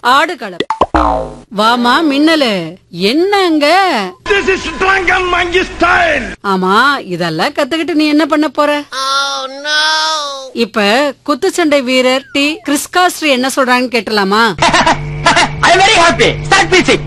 ஆடுகளம் வாமா மின்னலு என்னங்க This is Drunken Monkey style. ஆமா இதெல்லாம் கத்துக்கிட்டு நீ என்ன பண்ண போற இப்ப குத்துச்சண்டை வீரர் டி கிறிஸ்காஸ்ட்ரி என்ன சொல்றாங்கன்னு கேட்டலாமா I am very happy. Start music.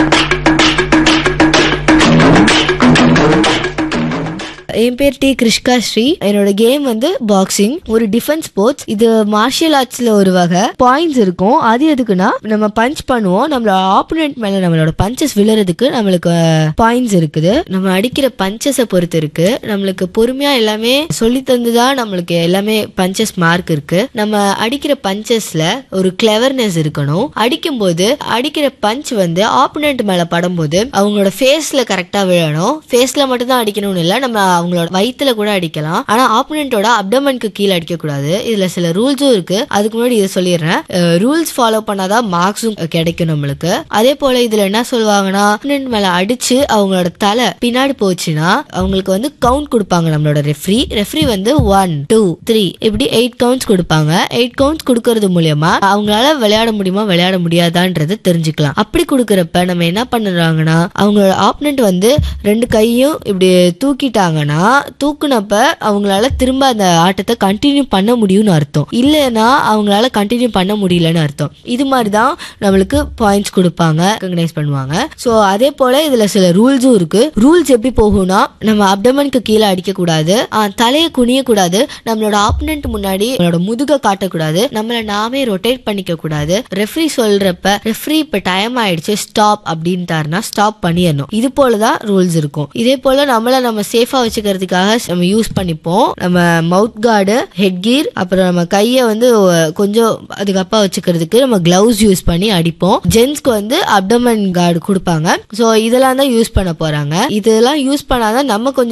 என் பேர் டி கிருஷ்கா ஸ்ரீ என்னோட கேம் வந்து பாக்ஸிங் ஒரு டிஃபென்ஸ் ஸ்போர்ட்ஸ் இது மார்ஷியல் ஆர்ட்ஸ்ல ஒரு வகை பாயிண்ட்ஸ் இருக்கும் அது எதுக்குன்னா நம்ம பஞ்ச் பண்ணுவோம் நம்மளோட ஆப்போனன்ட் மேல நம்மளோட பஞ்சஸ் விழுறதுக்கு நம்மளுக்கு பாயிண்ட்ஸ் இருக்குது நம்ம அடிக்கிற பஞ்சஸை பொறுத்து இருக்கு நம்மளுக்கு பொறுமையா எல்லாமே சொல்லி தந்துதான் நம்மளுக்கு எல்லாமே பஞ்சஸ் மார்க் இருக்கு நம்ம அடிக்கிற பஞ்சஸ்ல ஒரு கிளவர்னஸ் இருக்கணும் அடிக்கும்போது அடிக்கிற பஞ்ச் வந்து ஆப்போனன்ட் மேல படும்போது அவங்களோட ஃபேஸ்ல கரெக்டா விழணும் ஃபேஸ்ல மட்டும் தான் அடிக்கணும்னு இல்ல நம்ம அவங்களோட வயித்துல கூட அடிக்கலாம் ஆனா ஆப்போனன்ட்டோட அப்டமனுக்கு கீழே அடிக்க கூடாது இதுல சில ரூல்ஸும் இருக்கு அதுக்கு முன்னாடி இதை சொல்லிடுறேன் ரூல்ஸ் ஃபாலோ பண்ணாதான் மார்க்ஸும் கிடைக்கும் நம்மளுக்கு அதே போல இதுல என்ன சொல்லுவாங்கன்னா ஆப்போனன்ட் மேல அடிச்சு அவங்களோட தலை பின்னாடி போச்சுன்னா அவங்களுக்கு வந்து கவுண்ட் கொடுப்பாங்க நம்மளோட ரெஃப்ரி ரெஃப்ரி வந்து ஒன் டூ த்ரீ இப்படி எயிட் கவுண்ட்ஸ் கொடுப்பாங்க எயிட் கவுண்ட்ஸ் கொடுக்கறது மூலியமா அவங்களால விளையாட முடியுமா விளையாட முடியாதான்றது தெரிஞ்சுக்கலாம் அப்படி கொடுக்கறப்ப நம்ம என்ன பண்ணுறாங்கன்னா அவங்களோட ஆப்பனண்ட் வந்து ரெண்டு கையும் இப்படி தூக்கிட்டாங்கன்னா தூக்குனப்ப அவங்களால திரும்ப அந்த ஆட்டத்தை கண்டினியூ பண்ண முடியும்னு அர்த்தம் இல்லைன்னா அவங்களால கண்டினியூ பண்ண முடியலன்னு அர்த்தம் இது மாதிரி தான் நம்மளுக்கு பாயிண்ட்ஸ் கொடுப்பாங்க ரெகனைஸ் பண்ணுவாங்க ஸோ அதே போல இதுல சில ரூல்ஸும் இருக்கு ரூல்ஸ் எப்படி போகும்னா நம்ம அப்டமனுக்கு கீழே அடிக்க கூடாது ஆஹ் தலையை குனிய கூடாது நம்மளோட ஆப்பனண்ட் முன்னாடி நம்மளோட முதுக காட்டக்கூடாது நம்மள நாமே ரொட்டேட் பண்ணிக்க கூடாது ரெஃப்ரி சொல்றப்ப ரெஃப்ரி இப்ப டைம் ஆயிடுச்சு ஸ்டாப் அப்படின்ட்டாருன்னா ஸ்டாப் பண்ணிடணும் இது போலதான் ரூல்ஸ் இருக்கும் இதே போல நம்மள நம்ம சேஃபா வச்சுக்கிறதுக்காக நம்ம யூஸ் பண்ணிப்போம் நம்ம மவுத் கார்டு ஹெட் கீர் அப்புறம் நம்ம கையை வந்து ஒ- கொஞ்சம் அதுக்கப்பா வச்சுக்கிறதுக்கு நம்ம கிளவுஸ் யூஸ் பண்ணி அடிப்போம் ஜென்ஸ்க்கு வந்து அப்டமன் கார்டு கொடுப்பாங்க ஸோ இதெல்லாம் தான் யூஸ் பண்ண போறாங்க இதெல்லாம் யூஸ் பண்ணாதான் நம்ம கொஞ்சம்